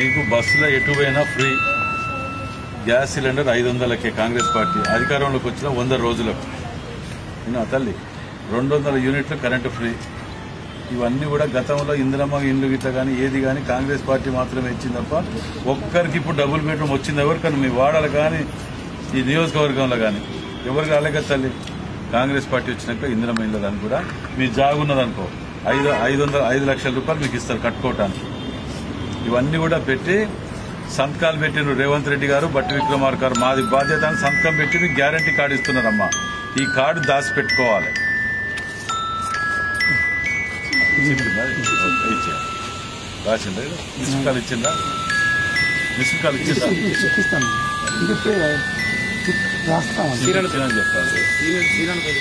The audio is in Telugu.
నీకు బస్సులో ఎటు పోయినా ఫ్రీ గ్యాస్ సిలిండర్ ఐదు వందలకే కాంగ్రెస్ పార్టీ అధికారంలోకి వచ్చిన వంద రోజులకు విన్నా తల్లి రెండు వందల యూనిట్లు కరెంటు ఫ్రీ ఇవన్నీ కూడా గతంలో ఇందిరమ్మ ఇండ్లు గిట్ల కానీ ఏది కానీ కాంగ్రెస్ పార్టీ మాత్రమే ఇచ్చింది తప్ప ఒక్కరికి ఇప్పుడు డబుల్ బెడ్రూమ్ వచ్చింది ఎవరికన్నా మీ వాడలు కానీ ఈ నియోజకవర్గంలో కానీ ఎవరికి రాలేక తల్లి కాంగ్రెస్ పార్టీ వచ్చినాక ఇందిరమ్మ ఇండ్ల దానికి కూడా మీ జాగున్నదనుకో ఐదు ఐదు వందల ఐదు లక్షల రూపాయలు మీకు ఇస్తారు కట్టుకోవటానికి ఇవన్నీ కూడా పెట్టి సంతకాలు పెట్టిన రేవంత్ రెడ్డి గారు బట్టి విక్రమార్ గారు మాది బాధ్యత అని సంతకం పెట్టి మీకు గ్యారంటీ కార్డు ఇస్తున్నారమ్మా ఈ కార్డు దాచి పెట్టుకోవాలి ఇచ్చిందా? ఇచ్చారు. రాసిందా ఇది? మిస్డ్ కాల్ ఇచ్చిందా మిస్డ్ కాల్ ఇచ్చిందా ఇస్తాను ఇది రాస్తాం ఇచ్చిందని చెప్పాలి